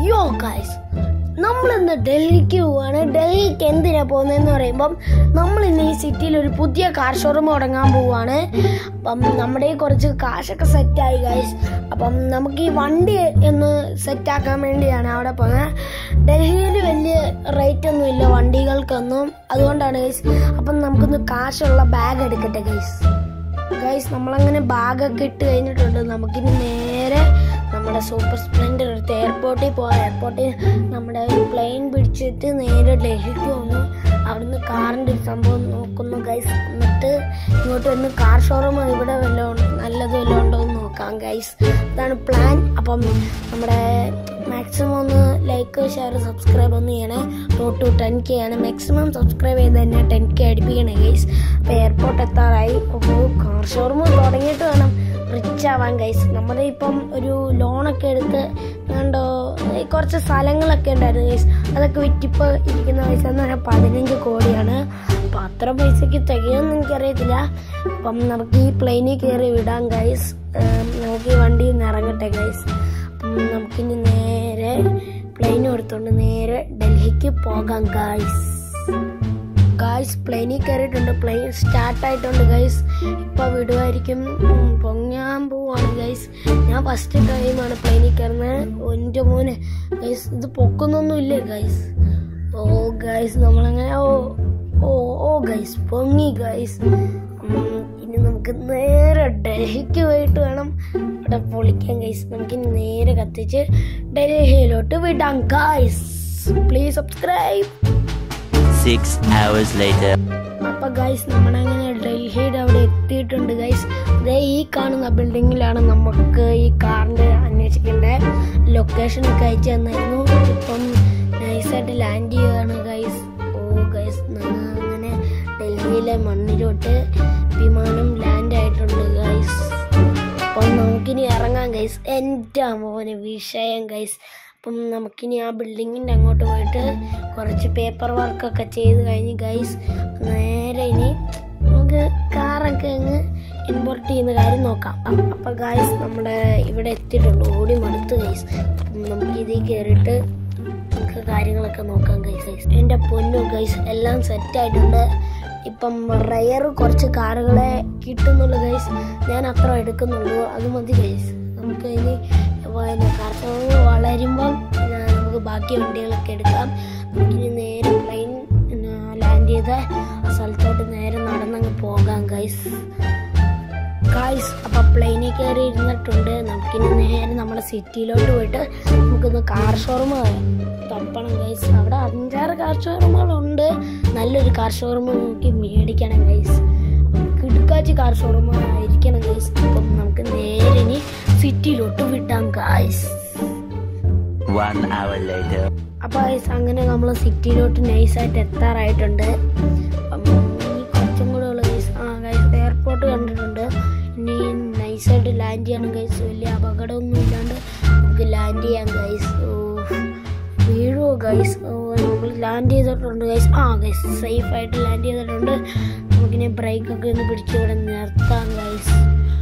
യോ ഗൈസ് നമ്മൾ ഇന്ന് ഡൽഹിക്ക് പോവാണ് ഡൽഹിക്ക് എന്തിനാ പോകുന്നതെന്ന് പറയുമ്പം നമ്മൾ ഇന്ന് ഈ സിറ്റിയിൽ ഒരു പുതിയ കാർ ഷോറൂം തുടങ്ങാൻ പോവാണ് അപ്പം നമ്മുടെ ഈ കുറച്ച് കാശൊക്കെ സെറ്റായി ഗൈസ് അപ്പം നമുക്ക് ഈ വണ്ടി ഒന്ന് സെറ്റാക്കാൻ വേണ്ടിയാണ് അവിടെ പോകുന്നത് ഡൽഹിയിൽ വലിയ റേറ്റ് ഒന്നും ഇല്ല വണ്ടികൾക്കൊന്നും അതുകൊണ്ടാണ് ഗൈസ് അപ്പം നമുക്കൊന്ന് കാശുള്ള ബാഗ് എടുക്കട്ടെ ഗൈസ് ഗൈസ് നമ്മളങ്ങനെ ബാഗൊക്കെ ഇട്ട് കഴിഞ്ഞിട്ടുണ്ട് നമുക്കിനി നേരെ നമ്മുടെ സൂപ്പർ സ്പ്ലെൻഡർ എടുത്ത് എയർപോർട്ടിൽ പോകാം എയർപോർട്ടിൽ നമ്മുടെ ഒരു പ്ലെയിൻ പിടിച്ചിട്ട് നേരെ ഡൽഹിക്ക് വന്നു അവിടുന്ന് കാറിൻ്റെ ഒരു സംഭവം നോക്കുന്നു ഗൈസ് എന്നിട്ട് ഇങ്ങോട്ട് വന്ന് കാർ ഷോറൂം ഇവിടെ വല്ലതും നല്ലത് വല്ലതും ഉണ്ടോ എന്ന് നോക്കാം ഗൈസ് അതാണ് പ്ലാൻ അപ്പം നമ്മുടെ മാക്സിമം ഒന്ന് ലൈക്ക് ഷെയർ സബ്സ്ക്രൈബ് ഒന്ന് ചെയ്യണേ റോഡ് ടു ടെൻ കെ ആണ് മാക്സിമം സബ്സ്ക്രൈബ് ചെയ്ത് തന്നെ ടെൻ കെ അടിപ്പിക്കണേ ഗൈസ് അപ്പോൾ എയർപോർട്ട് എത്താറായി അപ്പോൾ കാർ ഷോറൂം തുടങ്ങിയിട്ട് വേണം റിച്ച് ആവാൻ ഗൈസ് നമ്മുടെ ഇപ്പം ഒരു ലോണൊക്കെ എടുത്ത് കണ്ടോ ഈ കുറച്ച് സ്ഥലങ്ങളൊക്കെ ഉണ്ടായിരുന്നു ഗൈസ് അതൊക്കെ വിറ്റിപ്പോൾ ഇരിക്കുന്ന പൈസ എന്ന് പറഞ്ഞാൽ പതിനഞ്ച് കോടിയാണ് അപ്പം അത്ര പൈസക്ക് തികയൊന്നും എനിക്കറിയത്തില്ല അപ്പം നമുക്ക് ഈ പ്ലെയിനിൽ കയറി വിടാം ഗൈസ് നമുക്ക് ഈ വണ്ടിയിൽ നിന്ന് ഇറങ്ങട്ടെ ഗൈസ് അപ്പം നമുക്കിനി നേരെ പ്ലെയിൻ എടുത്തോണ്ട് നേരെ ഡൽഹിക്ക് പോകാം ഗൈസ് ഗൈസ് പ്ലെയിനിൽ കയറിയിട്ടുണ്ട് പ്ലെയിൻ സ്റ്റാർട്ട് ആയിട്ടുണ്ട് ഗൈസ് ഇപ്പൊ വിടുമായിരിക്കും ഉം, പൊങ്ങാൻ പോവാണ് ഗൈസ് ഞാൻ ഫസ്റ്റ് ടൈമാണ് പ്ലെയിനിൽ കയറുന്നത് എൻ്റെ മോനെ ഗൈസ് ഇത് പൊക്കുന്നൊന്നും ഇല്ലേ ഗൈസ് ഓ ഗൈസ് നമ്മളങ്ങനെ ഓ ഓ ഓ ഗൈസ് പൊങ്ങി ഗൈസ് ഇനി നമുക്ക് നേരെ ഡൽഹിക്ക് പോയിട്ട് വേണം ഇവിടെ പൊളിക്കാൻ ഗൈസ് നമുക്ക് ഇനി നേരെ കത്തിച്ച് ഡൽഹിയിലോട്ട് വിടാം guys please subscribe Six hours later. അപ്പൊ ഗൈസ് നമ്മളങ്ങനെ ഡൽഹിയുടെ അവിടെ എത്തിയിട്ടുണ്ട് ഗൈസ് അതേ ഈ കാണുന്ന ബിൽഡിങ്ങിലാണ് നമുക്ക് ഈ കാറിന്റെ അന്വേഷിക്കേണ്ട ലൊക്കേഷൻ ഒക്കെ അയച്ചു തന്നായിരുന്നു ഇപ്പം നൈസായിട്ട് ലാൻഡ് ചെയ്യുകയാണ് ഗൈസ് ഓ ഗൈസ് അങ്ങനെ ഡൽഹിയിലെ മണ്ണിലോട്ട് വിമാനം ലാൻഡ് ആയിട്ടുണ്ട് ഗൈസ് അപ്പം നമുക്കിനി ഇറങ്ങാം ഗൈസ് എൻ്റെ മോനെ വിഷയം ഗൈസ് അപ്പം നമുക്കിനി ആ ബിൽഡിങ്ങിൻ്റെ അങ്ങോട്ട് പോയിട്ട് കുറച്ച് പേപ്പർ വർക്കൊക്കെ ചെയ്ത് കഴിഞ്ഞ് ഗൈസ് നേരെ ഇനി നമുക്ക് കാറൊക്കെ അങ്ങ് ഇമ്പോർട്ട് ചെയ്യുന്ന കാര്യം നോക്കാം അ- അപ്പൊ ഗൈസ് നമ്മുടെ ഇവിടെ എത്തിയിട്ടുണ്ട് ഓടി മടുത്ത് ഗൈസ് നമുക്ക് ഇതിൽ കയറിയിട്ട് നമുക്ക് കാര്യങ്ങളൊക്കെ നോക്കാം ഗൈസ് ഗൈസ് എൻ്റെ പൊന്നു ഗൈസ് എല്ലാം സെറ്റ് ആയിട്ടുണ്ട് ഇപ്പം റയർ കുറച്ച് കാറുകളെ കിട്ടുന്നുള്ളൂ ഗൈസ് ഞാൻ അത്ര എടുക്കുന്നുള്ളൂ അത് മതി ഗൈസ് നമുക്ക് ഇനി പിന്നെ കർഷകർ വളരുമ്പം ആ, നമുക്ക് ബാക്കി വണ്ടികളൊക്കെ എടുക്കാം നമുക്കിനി നേരെ പ്ലെയിൻ ലാൻഡ് ചെയ്ത ആ സ്ഥലത്തോട്ട് നേരെ നടന്നങ്ങ് പോകാം ഗൈസ് ഗായ്സ് അപ്പൊ പ്ലെയിനിൽ കയറി ഇരുന്നിട്ടുണ്ട് നമുക്കിനി നേരെ നമ്മുടെ സിറ്റിയിലോട്ട് പോയിട്ട് നമുക്കൊന്ന് കാർ ഷോറൂം തപ്പണം ഗൈസ് അവിടെ അഞ്ചാറ് കാർ ഷോറൂമുകളുണ്ട് നല്ലൊരു കാർ ഷോറൂം നോക്കി മേടിക്കണം ഗൈസ് കിടുക്കാച്ചി കാർ ഷോറൂം ആയിരിക്കണം ഗൈസ് അപ്പം നമുക്ക് നേരെ ഇനി സിറ്റിയിലോട്ട് വിട്ടാം ഗൈസ് One hour later. അപ്പോൾ ഗൈസ് അങ്ങനെ നമ്മൾ സിറ്റിയിലോട്ട് നൈസായിട്ട് എത്താറായിട്ടുണ്ട് അപ്പം ഇനി കുറച്ചും കൂടെ ഉള്ള ഗൈസ് ആ ഗൈസ് എയർപോർട്ട് കണ്ടിട്ടുണ്ട് ഇനി നൈസായിട്ട് ലാൻഡ് ചെയ്യണം ഗൈസ് വലിയ അപകടമൊന്നും ഇല്ലാണ്ട് നമുക്ക് ലാൻഡ് ചെയ്യാം ഗൈസ് ഓ വീഴുമോ ഗൈസ് ഓ നമ്മൾ ലാൻഡ് ചെയ്തിട്ടുണ്ട് ഗൈസ് ആ ഗൈസ് സേഫ് ആയിട്ട് ലാൻഡ് ചെയ്തിട്ടുണ്ട് നമുക്കിനി ബ്രേക്കൊക്കെ ഒന്ന് പിടിച്ച് ഇവിടെ നിർത്താം ഗൈസ്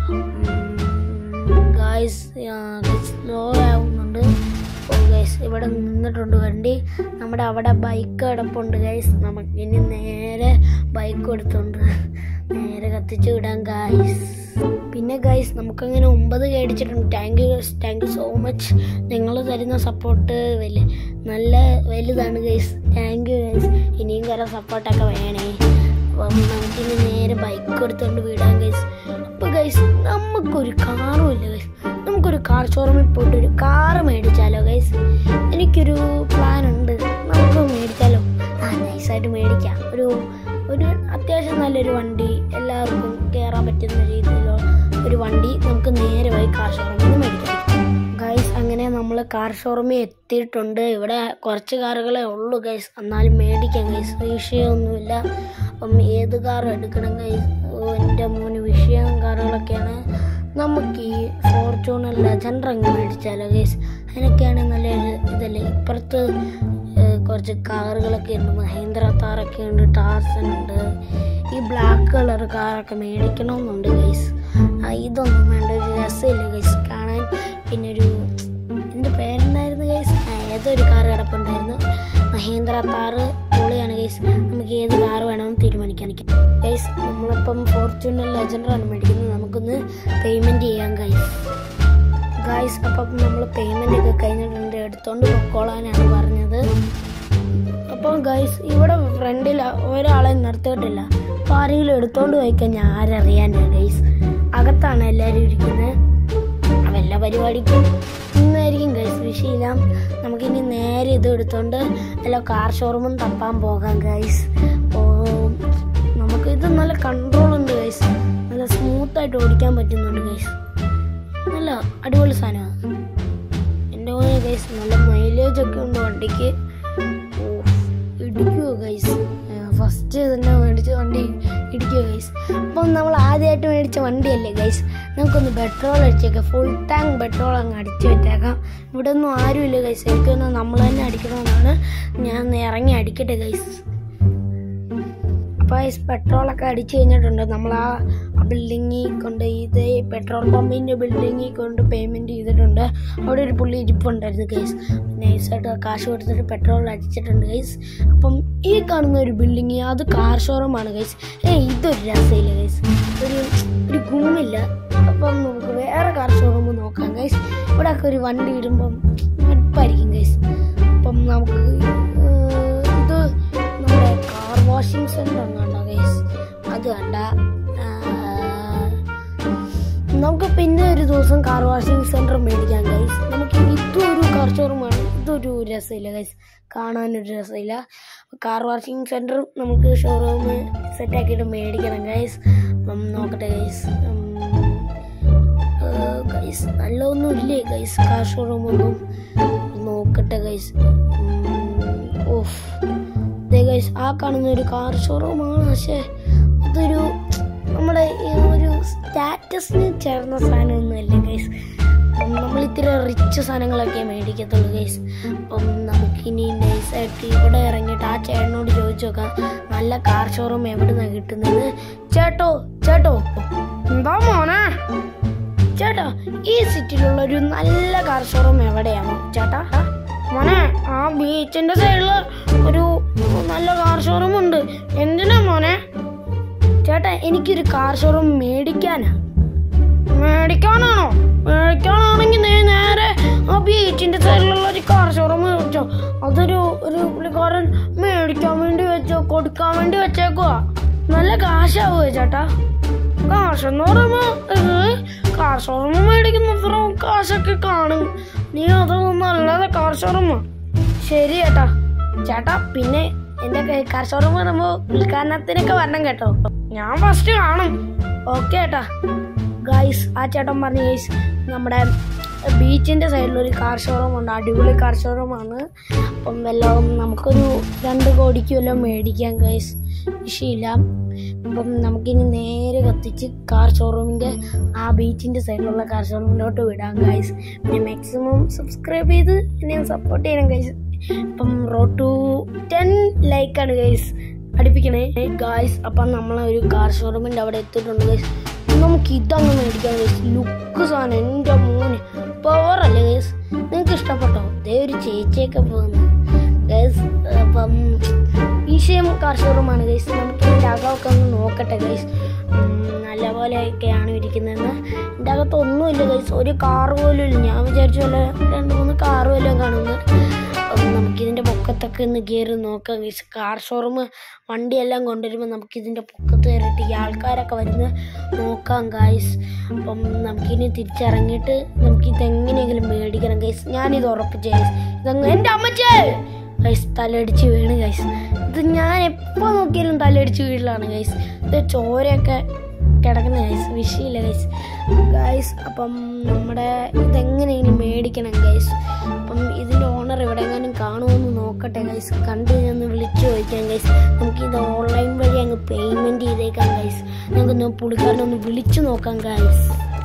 ഗൈസ് സ്ലോ ആവുന്നുണ്ട് ഓ ഗൈസ് ഇവിടെ നിന്നിട്ടുണ്ട് വണ്ടി നമ്മുടെ അവിടെ ബൈക്ക് കിടപ്പുണ്ട് ഗൈസ് നമുക്ക് ഇനി നേരെ ബൈക്ക് എടുത്തോണ്ട് നേരെ കത്തിച്ച് വിടാം ഗൈസ് പിന്നെ ഗൈസ് നമുക്കങ്ങനെ ഒമ്പത് മേടിച്ചിട്ടുണ്ട് thank you thank you so much നിങ്ങൾ തരുന്ന സപ്പോർട്ട് വലിയ നല്ല വലുതാണ് ഗൈസ് താങ്ക് യു ഗൈസ് ഇനിയും കുറേ സപ്പോർട്ടൊക്കെ വേണേ അപ്പം നമുക്കിനി നേരെ ബൈക്ക് എടുത്തോണ്ട് വിടാം ഗൈസ് അപ്പൊ ഗൈസ് നമുക്കൊരു കാറും ഇല്ല ഗൈസ് നമുക്കൊരു കാർ ഷോറൂമിൽ പോയിട്ട് ഒരു കാറ് മേടിച്ചാലോ ഗൈസ് എനിക്കൊരു പ്ലാൻ ഉണ്ട് നമുക്ക് മേടിച്ചാലോ ആ നൈസായിട്ട് മേടിക്കാം ഒരു ഒരു അത്യാവശ്യം നല്ലൊരു വണ്ടി എല്ലാവർക്കും കയറാൻ പറ്റുന്ന രീതിയിലുള്ള ഒരു വണ്ടി നമുക്ക് നേരെ പോയി കാർ ഷോറൂമിൽ നിന്ന് മേടിക്കാം ഗൈസ് അങ്ങനെ നമ്മൾ കാർ ഷോറൂമിൽ എത്തിയിട്ടുണ്ട് ഇവിടെ കുറച്ച് കാറുകളെ ഉള്ളൂ ഗൈസ് എന്നാലും മേടിക്കാം ഗൈസ് വിഷയമൊന്നുമില്ല അപ്പം ഏത് കാർ എടുക്കണം ഗൈസ് ഓ എൻ്റെ മോന് വിഷയം കാറുകളൊക്കെയാണ് നമുക്ക് ഈ ഫോർച്യൂണർ ലെജൻഡർ അങ്ങ് മേടിച്ചാലോ ഗൈസ് അതിനൊക്കെയാണ് നല്ലൊരു ഇതല്ലേ ഇപ്പുറത്ത് ഏഹ്, കുറച്ച് കാറുകളൊക്കെ ഉണ്ട് മഹീന്ദ്ര താറൊക്കെ ഉണ്ട് ടാർസൺ ഉണ്ട് ഈ ബ്ലാക്ക് കളർ കാറൊക്കെ മേടിക്കണമെന്നുണ്ട് ഗൈസ് ഇതൊന്നും വേണ്ട ഒരു രസമില്ല ഗൈസ് കാണാൻ പിന്നെ ഒരു എൻ്റെ പേരെന്തായിരുന്നു ഗൈസ് ഏതൊരു കാർ കിടപ്പുണ്ടായിരുന്നു മഹേന്ദ്ര കാറ് പൊളിയാണ് ഗൈസ് നമുക്ക് ഏത് കാർ വേണമെന്ന് തീരുമാനിക്കാൻ ഗൈസ് നമ്മളിപ്പം ഫോർച്യൂണർ ലെജൻഡറാണ് മേടിക്കുന്നത് നമുക്കൊന്ന് പേയ്മെന്റ് ചെയ്യാം ഗൈസ് ഗൈസ് അപ്പം നമ്മൾ പേയ്മെന്റ് ഒക്കെ കഴിഞ്ഞിട്ടുണ്ട് എടുത്തോണ്ട് പൊക്കോളാനാണ് പറഞ്ഞത് അപ്പോൾ ഗൈസ് ഇവിടെ ഫ്രണ്ടിൽ ഒരാളെ നിർത്തിയിട്ടില്ല അപ്പോൾ ആരെങ്കിലും എടുത്തോണ്ട് പോയി കഴിഞ്ഞാൽ ആരറിയാനാണ് ഗൈസ് അകത്താണ് എല്ലാവരും ഇരിക്കുന്നത് വല്ല പരിപാടിക്കും ഇന്നായിരിക്കും ഗൈസ് വിഷയില്ല നമുക്കിനി നേരെ ഇത് എടുത്തോണ്ട് വല്ല കാർ ഷോറൂമും തപ്പാൻ പോകാം ഗൈസ് അപ്പോൾ നമുക്ക് ഇത് നല്ല കൺട്രോൾ ഉണ്ട് ഗൈസ് നല്ല സ്മൂത്ത് ആയിട്ട് ഓടിക്കാൻ പറ്റുന്നുണ്ട് ഗൈസ് നല്ല അടിപൊളി സാധനമാണ് എൻ്റെ പോലെ ഗൈസ് നല്ല മൈലേജ് ഒക്കെ ഉണ്ട് വണ്ടിക്ക് ഓ ഇടിക്കുവോ ഗൈസ് ഫസ്റ്റ് തന്നെ മേടിച്ച വണ്ടി ഇടിക്കുവോ ഗൈസ് അപ്പം നമ്മൾ ആദ്യമായിട്ട് മേടിച്ച വണ്ടിയല്ലേ ഗൈസ് നമുക്കൊന്ന് പെട്രോൾ അടിച്ചേക്കാം ഫുൾ ടാങ്ക് പെട്രോൾ അങ്ങ് അടിച്ചു വെച്ചേക്കാം ഇവിടെ ഒന്നും ആരുമില്ല ഗൈസ് എനിക്കൊന്ന് നമ്മൾ തന്നെ അടിക്കണമെന്നാണ് ഞാൻ ഒന്ന് ഇറങ്ങി അടിക്കട്ടെ ഗൈസ് അപ്പോൾ ഗൈസ് പെട്രോളൊക്കെ അടിച്ചു കഴിഞ്ഞിട്ടുണ്ട് നമ്മൾ ആ ബിൽഡിങ്ങിൽ കൊണ്ട് ഇത് പെട്രോൾ പമ്പിൻ്റെ ബിൽഡിങ്ങിൽ കൊണ്ട് പേയ്മെൻറ്റ് ചെയ്തിട്ടുണ്ട് അവിടെ ഒരു പുള്ളി ഇരിപ്പുണ്ടായിരുന്നു ഗൈസ് നൈസായിട്ട് കാശ് കൊടുത്തിട്ട് പെട്രോൾ അടിച്ചിട്ടുണ്ട് ഗൈസ് അപ്പം ഈ കാണുന്ന ഒരു ബിൽഡിങ് അത് കാർ ഷോറൂമാണ് ഗൈസ് ഏ ഇതൊരു രസമില്ല ഗൈസ് ഒരു ഒരു ഗുമില്ല അപ്പം നമുക്ക് വേറെ കാർ ഷോറൂം നോക്കാം ഗൈസ് ഇവിടെ ഒക്കെ ഒരു വണ്ടി ഇടുമ്പം മടുപ്പായിരിക്കും ഗൈസ് അപ്പം നമുക്ക് ഏർ, ഇത് നമ്മുടെ കാർ വാഷിംഗ് സെന്റർ കണ്ടോ ഗൈസ് അത് കണ്ട നമുക്ക് പിന്നെ ഒരു ദിവസം കാർ വാഷിംഗ് സെന്റർ മേടിക്കാം ഗൈസ് നമുക്ക് ഇതൊരു കാർ ഷോറൂമാണ് ഇതൊരു രസമില്ല ഗൈസ് കാണാനൊരു രസമില്ല കാർ വാഷിംഗ് സെന്റർ നമുക്ക് ഷോറൂം സെറ്റാക്കിയിട്ട് മേടിക്കണം ഗൈസ് അപ്പം നോക്കട്ടെ ഗൈസ് ഗൈസ് നല്ലതൊന്നും ഇല്ലേ ഗൈസ് കാർ ഷോറൂം ഒന്നും നോക്കട്ടെ ഗൈസ് ഓഫ് ദേ ഗൈസ് ആ കാണുന്ന ഒരു കാർ ഷോറൂമാണ് പക്ഷേ അതൊരു നമ്മുടെ ഈ ഒരു സ്റ്റാറ്റസിന് ചേർന്ന സാധനമൊന്നുമല്ല ഗൈസ് നമ്മൾ ഇത്തിരി റിച്ച് സാധനങ്ങളൊക്കെ മേടിക്കത്തുള്ളൂ ഗൈസ് അപ്പം നമുക്കിനി നൈസായിട്ട് ഇവിടെ ഇറങ്ങിയിട്ട് ആ ചേട്ടനോട് ചോദിച്ചു നോക്കാം നല്ല കാർ ഷോറൂം എവിടെ നിന്നാണ് കിട്ടുന്നത് ചേട്ടോ ചേട്ടോ എന്താ മോനെ ചേട്ടാ ഈ സിറ്റിയിലുള്ള ഒരു നല്ല കാർ ഷോറൂം എവിടെയാണോ ചേട്ടാ മോനെ ആ ബീച്ചിന്റെ സൈഡില് ഒരു നല്ല കാർ ഷോറൂം ഉണ്ട് എന്തിനാ മോനെ ചേട്ടാ എനിക്കൊരു കാർ ഷോറൂം മേടിക്കാനാ മേടിക്കാനാണോ മേടിക്കാനാണെങ്കിൽ നീ നേരെ ആ ബീച്ചിന്റെ സൈഡിലുള്ള ഒരു കാർ ഷോറൂം വെച്ചോ അതൊരു ഒരു പുള്ളിക്കാരൻ മേടിക്കാൻ വേണ്ടി വെച്ചോ കൊടുക്കാൻ വേണ്ടി വെച്ചേക്കുവാ നല്ല കാശാവുക ചേട്ടാ കാശെന്ന് പറയുമ്പോ ഏഹ്, കാർ ഷോറൂം മേടിക്കുന്ന അത്ര കാശൊക്കെ കാണും നീ അതൊന്നും നല്ലത് കാർ ഷോറൂമാ ശരി ചേട്ടാ ചേട്ടാ പിന്നെ എന്റെ കൈ- കാർ ഷോറൂം വരുമ്പോ ഉദ്ഘാടനത്തിനൊക്കെ വരണം കേട്ടോ ഞാൻ ഫസ്റ്റ് കാണും ഓക്കെ ചേട്ടാ ഗൈസ് ആ ചേട്ടൻ പറഞ്ഞു ഗൈസ് നമ്മുടെ ബീച്ചിന്റെ സൈഡിൽ ഒരു കാർ ഷോറൂം ഉണ്ട് അടിപൊളി കാർ ഷോറൂമാണ് അപ്പം വല്ലതും നമുക്കൊരു രണ്ട് കോടിക്ക് വല്ലതും മേടിക്കാം ഗൈസ് വിഷയമില്ല അപ്പം നമുക്കിനി നേരെ കത്തിച്ച് കാർ ഷോറൂമിന്റെ ആ ബീച്ചിന്റെ സൈഡിലുള്ള കാർ ഷോറൂമിലോട്ട് വിടാം ഗൈസ് പിന്നെ മാക്സിമം സബ്സ്ക്രൈബ് ചെയ്ത് എന്നെ സപ്പോർട്ട് ചെയ്യണം ഗൈസ് ഇപ്പം റോഡ് ടു ടെൻ ലൈക്കാണ് ഗൈസ് അടുപ്പിക്കണേ ഗായ്സ് അപ്പം നമ്മൾ ഒരു കാർ ഷോറൂമിൻ്റെ അവിടെ എത്തിയിട്ടുണ്ട് ഗൈസ് നമുക്ക് ഇതങ്ങ് മേടിക്കാം ഗൈസ് ലുക്ക് സാധനം എൻ്റെ മോന് പവർ അല്ലേ ഗൈസ് നിങ്ങൾക്ക് ഇഷ്ടപ്പെട്ടോ ദേ ഒരു ചേച്ചിയൊക്കെ പോകുന്നു ഗൈസ് അപ്പം വിഷയം കാർ ഷോറൂമാണ് ഗൈസ് നമുക്ക് ഇതിൻ്റെ അകമൊക്കെ ഒന്ന് നോക്കട്ടെ ഗൈസ് നല്ല പോലെയൊക്കെയാണ് ഇരിക്കുന്നതെന്ന് എൻ്റെ അകത്ത് ഒന്നുമില്ല ഗൈസ് ഒരു കാർ പോലും ഇല്ല ഞാൻ വിചാരിച്ചു വല്ല രണ്ട് മൂന്ന് കാർ വല്ലതും കാണുന്നു അപ്പം നമുക്കിതിൻ്റെ പൊക്കത്തൊക്കെ ഒന്ന് കയറി നോക്കാം ഗൈസ് കാർ ഷോറൂം വണ്ടിയെല്ലാം കൊണ്ടുവരുമ്പോൾ നമുക്കിതിൻ്റെ പൊക്കത്ത് കയറിയിട്ട് ഈ ആൾക്കാരൊക്കെ വരുന്ന നോക്കാം ഗൈസ് അപ്പം നമുക്കിനി തിരിച്ചിറങ്ങിയിട്ട് നമുക്കിത് എങ്ങനെയെങ്കിലും മേടിക്കണം ഗൈസ് ഞാനിത് ഉറപ്പിച്ചു ഗൈസ് ഇതങ്ങ് എൻ്റെ അമ്മച്ചേ ഗൈസ് തലയടിച്ച് വീണ് ഗൈസ് ഇത് ഞാൻ എപ്പോൾ നോക്കിയാലും തലയടിച്ച് വീഴലാണ് ഗൈസ് ഇത് ചോരയൊക്കെ കിടക്കുന്ന ഗൈസ് വിഷയമില്ല ഗൈസ് ഗൈസ് അപ്പം നമ്മുടെ ഇതെങ്ങനെയെങ്കിലും മേടിക്കണം ഗൈസ് അപ്പം ഇതിൻ്റെ ഓണർ എവിടെയെങ്കിലും കാണുമെന്ന് നോക്കട്ടെ ഗൈസ് കണ്ടു ഒന്ന് വിളിച്ചു ചോദിക്കാം ഗൈസ് നമുക്ക് ഇത് ഓൺലൈൻ വഴി അങ്ങ് പേയ്മെൻറ്റ് ചെയ്തേക്കാം ഗൈസ് നമുക്കൊന്ന് പുള്ളിക്കാരനെ ഒന്ന് വിളിച്ചു നോക്കാം ഗൈസ്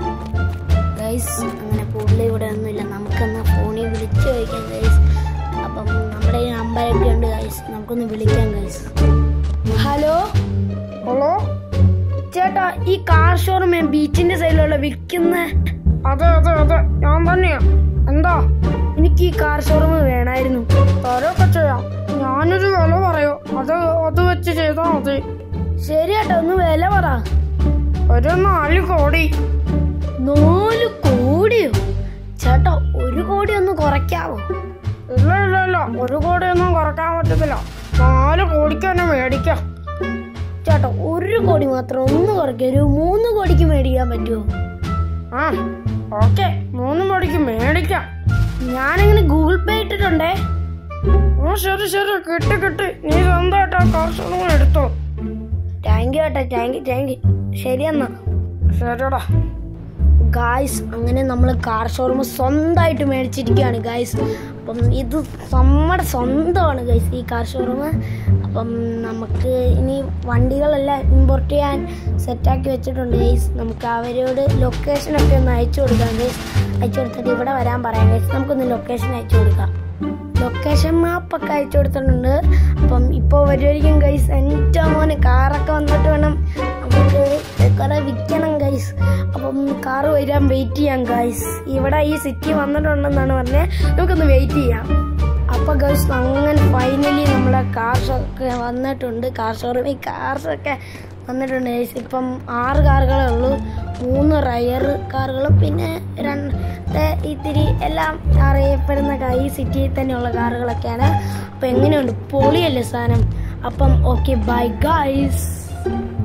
ഗൈസ് അങ്ങനെ പുള്ളി ഇവിടെ ഒന്നുമില്ല നമുക്കെന്നാ ഫോണിൽ വിളിച്ചു ചോദിക്കാം ഗൈസ് അപ്പം നമ്മുടെ ഈ നമ്പരൊക്കെ ഉണ്ട് ഗൈസ് നമുക്കൊന്ന് വിളിക്കാം ഗൈസ് ഹലോ ഹലോ ചേട്ടാ ഈ കാർ ഷോറൂം ബീച്ചിന്റെ സൈഡിലുള്ള വിൽക്കുന്ന അതെ അതെ അതെ ഞാൻ തന്നെയാ എന്താ എനിക്ക് ഈ കാർ ഷോറൂം വേണേ തരണമായിരുന്നു തരൊക്കെ ചെയ്യാം ഞാനൊരു വില പറയോ അത് അത് വെച്ച് ചെയ്താൽ മതി ശരിയാട്ടോ ഒന്ന് വില പറ ഒരു നാല് കോടി നാല് കോടിയോ ചേട്ടാ ഒരു കോടി ഒന്ന് കുറയ്ക്കാവോ ഇല്ല ഇല്ല ഇല്ല ഒരു കോടിയൊന്നും കുറക്കാൻ പറ്റത്തില്ല നാല് കോടിക്ക് തന്നെ മേടിക്കാം ചേട്ടാ ഒരു കോടി മാത്രം ഒന്ന് കുറയ്ക്കുക ഒരു മൂന്ന് കോടിക്ക് മേടിക്കാൻ പറ്റുമോ ആ ഓക്കെ മൂന്ന് കോടിക്ക് മേടിക്കാം ഞാനിങ്ങനെ ഗൂഗിൾ പേ ഇട്ടിട്ടുണ്ടേ ഓ ശരി ശരി കിട്ടി കിട്ടി നീ സ്വന്തമായിട്ട് ആ കാർഷണം എടുത്തോ താങ്ക് യു ചേട്ടാ താങ്ക് യു താങ്ക് യു ശരി എന്നാ ശരിടാ ഗായ്സ് അങ്ങനെ നമ്മൾ കാർ ഷോറൂം സ്വന്തമായിട്ട് മേടിച്ചിരിക്കുകയാണ് ഗായ്സ് അപ്പം ഇത് നമ്മുടെ സ്വന്തമാണ് ഗൈസ് ഈ കാർ ഷോറൂം അപ്പം നമുക്ക് ഇനി വണ്ടികളെല്ലാം ഇമ്പോർട്ട് ചെയ്യാൻ സെറ്റാക്കി വെച്ചിട്ടുണ്ട് ഗൈസ് നമുക്ക് അവരോട് ലൊക്കേഷനൊക്കെ ഒന്ന് അയച്ചു കൊടുക്കാം ഗൈസ് അയച്ചു കൊടുത്തിട്ട് ഇവിടെ വരാൻ പറയാം ഗൈസ് നമുക്കൊന്ന് ലൊക്കേഷൻ അയച്ചു കൊടുക്കാം ലൊക്കേഷൻ മാപ്പൊക്കെ അയച്ചു കൊടുത്തിട്ടുണ്ട് അപ്പം ഇപ്പോൾ വരുമായിരിക്കും ഗൈസ് എൻ്റെ മോനെ കാറൊക്കെ വന്നിട്ട് വേണം നമുക്ക് കുറെ വിൽക്കണം ഗൈസ് അപ്പം കാറ് വരാൻ വെയിറ്റ് ചെയ്യാം ഗൈസ് ഇവിടെ ഈ സിറ്റി വന്നിട്ടുണ്ടെന്നാണ് പറഞ്ഞത് നമുക്കൊന്ന് വെയിറ്റ് ചെയ്യാം അപ്പോൾ ഗൈസ് അങ്ങനെ ഫൈനലി നമ്മളെ കാർസൊക്കെ വന്നിട്ടുണ്ട് കാർ ഷോറൂമിൽ കാർസൊക്കെ വന്നിട്ടുണ്ട് ഗൈസ് ഇപ്പം ആറ് കാറുകളേ ഉള്ളൂ മൂന്ന് റയർ കാറുകളും പിന്നെ രണ്ട് ഇത്തിരി എല്ലാം അറിയപ്പെടുന്ന കാ- ഈ സിറ്റിയിൽ തന്നെയുള്ള കാറുകളൊക്കെയാണ് അപ്പം എങ്ങനെയുണ്ട് പൊളിയല്ലേ സാധനം അപ്പം ഓക്കെ ബൈ ഗൈസ്